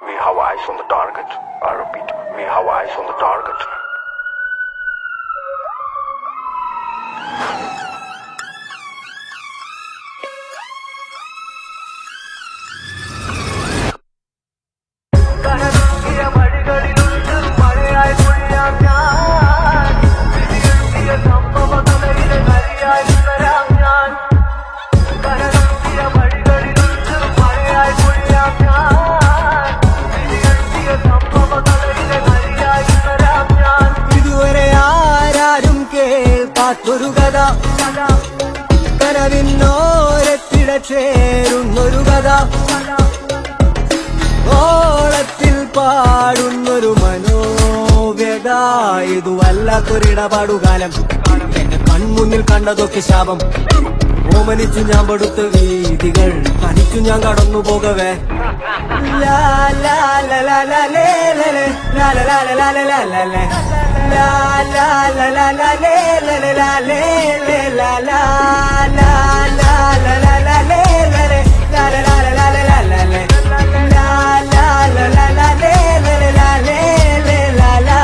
we have eyes on the target. I repeat, we have eyes on the target. കനലുക്കിയ വഴികളിലുണ്ട് മഴയായി പൊഴിയാം ഞാൻ വിധിയെഴുതിയ സംഭവകഥയിലെ നരിയായി ഉണരാം ഞാൻ കനലുക്കിയ വഴികളിലുണ്ട് മഴയായി പൊഴിയാം ഞാൻ വിധിയെഴുതിയ സംഭവകഥയിലെ നരിയായി ഉണരാം ഞാൻ ഇതുവരെ ആരാരും കേൾക്കാത്തൊരു കഥ കനവിന്നോരത്തിട ചേരുന്നൊരു കഥ ഓളത്തിൽ പാടുന്നൊരു മനോവ്യത ഇതു വല്ലാത്തൊരിടപാടുകാലം എന്റെ കൺമുന്നിൽ കണ്ടതൊക്കെ ശാപം ഓമനിച്ചു ഞാൻ പടുത്ത വീതികൾ തനിച്ചു ഞാൻ കടന്നു പോകവേ ലാ ലാ ലാ ലാ ലാ ലേ ലേ ലേ. ലാ ലാ ലാ ലാ ലാ ലാ ലാ ലേ. ലാ ലാ ലാ ലാ ലാ ലേ ലേ ലേ ലാ ലേ ലേ ലാ ലാ ലാ ലാ ലാ ലാ ലാ ലേ ലേ ലേ. ലാ ലാ ലാ ലാ ലാ ലാ ലാ ലേ. ലാ ലാ ലാ ലാ ലാ ലേ ലേ ലേ ലാ ലേ ലേ ലാ ലാ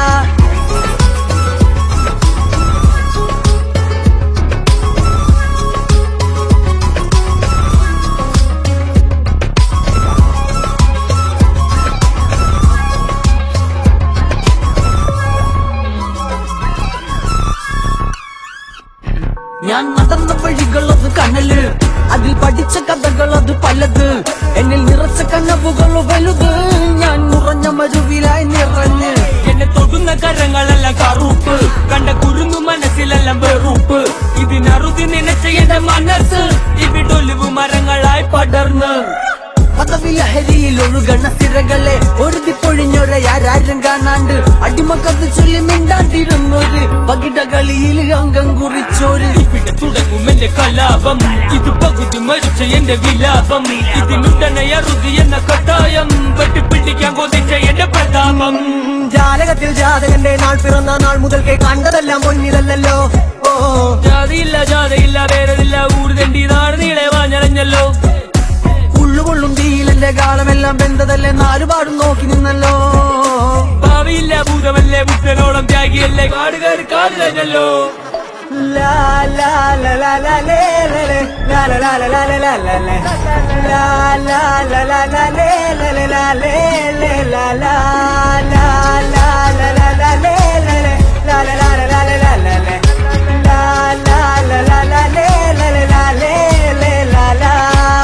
ഞാൻ നടന്ന വഴികൾ അത് കനല് അതിൽ പഠിച്ച കഥകൾ അത് പലത് എന്നിൽ നിറച്ച കനവുകൾ വലുത് ഞാൻ നിറഞ്ഞ മരുവിലായി നിറഞ്ഞ് എന്നെ തൊടുന്ന കരങ്ങളെല്ലാം കറുപ്പ് കണ്ട കുരുങ്ങു മനസ്സിലെല്ലാം വെറുപ്പ് ഇതിനറുതി നനച്ച എന്റെ മനസ്സ് ഇവിടൊലിവ് മരങ്ങളായി പടർന്ന് പദവിലഹരിയിൽ ഒഴുകണ സിരകളെ ഒരുതി പൊഴിഞ്ഞൊരയാരും കാണാണ്ട് അടിമക്കത്ത് ചൊല്ലി മിണ്ടാണ്ടിരുന്നൊരു പകിടകളിയിൽ അംഗം കുറിച്ചോര് ഇവിടെ തുടങ്ങും എന്റെ കലാപം ഇത് പകുതി മരിച്ച എന്റെ വിലാപം ഇതിനുടനെ അറുതി എന്ന കട്ടായം വെട്ടിപ്പിടിക്കാൻ കൊതിച്ച എന്റെ പ്രതാപം ജാലകത്തിൽ ജാതകന്റെ നാൾ പിറന്ന നാൾ മുതൽക്കേ കണ്ടതെല്ലാം പൊന്നിതല്ലോ ഓ ജാതിയില്ല ജാതയില്ല വേറതില്ല ഊരുതെണ്ടി നാട് നീളെ വാഞ്ഞളഞ്ഞല്ലോ ഉള്ളുകൊള്ളും തീയിലെന്റെ കാലമെല്ലാം വെന്തതല്ലേ നാലുപാടും നോക്കി നിന്നല്ലോ ഭാവിയില്ല ഭൂതമല്ലേ ബുദ്ധനോളം ത്യാഗിയല്ലേ കാടുകാര് കാട് കഴിഞ്ഞല്ലോ ലാ ലാ ലാ ലാ ലാ ലേ ലേ ലേ. ലാ ലാ ലാ ലാ ലാ ലാ ലാ ലേ. ലാ ലാ ലാ ലാ ലാ ലേ ലേ ലേ ലാ ലേ ലേ ലാ ലാ ലാ ലാ ലാ ലാ ലാ ലേ ലേ ലേ. ലാ ലാ ലാ ലാ ലാ ലാ ലാ ലാ ലേ. ലാ ലാ ലാ ലാ ലാ ലേ ലേ ലേ ലാ ലേ ലേ ലാ ലാ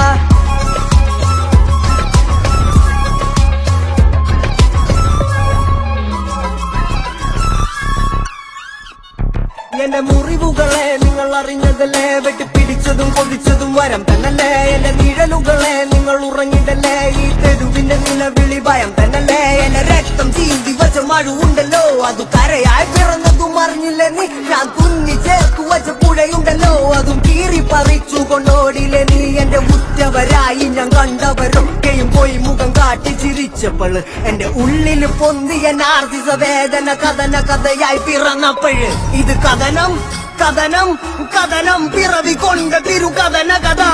എന്റെ മുറിവുകളെ നിങ്ങൾ അറിഞ്ഞതല്ലേ വെട്ടിപ്പിടിച്ചതും കൊതിച്ചതും വരം തന്നല്ലേ എന്റെ നിഴലുകളെ നിങ്ങൾ ഉറങ്ങിടല്ലേ ഈ തെരുവിന്റെ നിലവിളി ഭയം തന്നല്ലേ എന്റെ രക്തം ചീന്തി വച്ച മഴ ഉണ്ടല്ലോ അത് കരയായി പിറന്നതും അറിഞ്ഞില്ലേ നീ ഞാൻ തുന്നി ചേർത്തു വച്ച പുഴയുണ്ടല്ലോ അതും കീറി പറിച്ചു കൊണ്ടോടില്ലേ നീ എന്റെ ഉറ്റവരായി ഞാൻ കണ്ടവരൊക്കെയും പോയി മുഖം കാട്ടി ചിരിച്ചപ്പോൾ എന്റെ ഉള്ളിൽ പൊന്തിയ നാർദിസ വേദന കഥന കഥയായി പിറന്നപ്പോഴ് ഇത് കഥനം കഥനം കഥനം പിറവി കൊണ്ട തിരു കഥന കഥ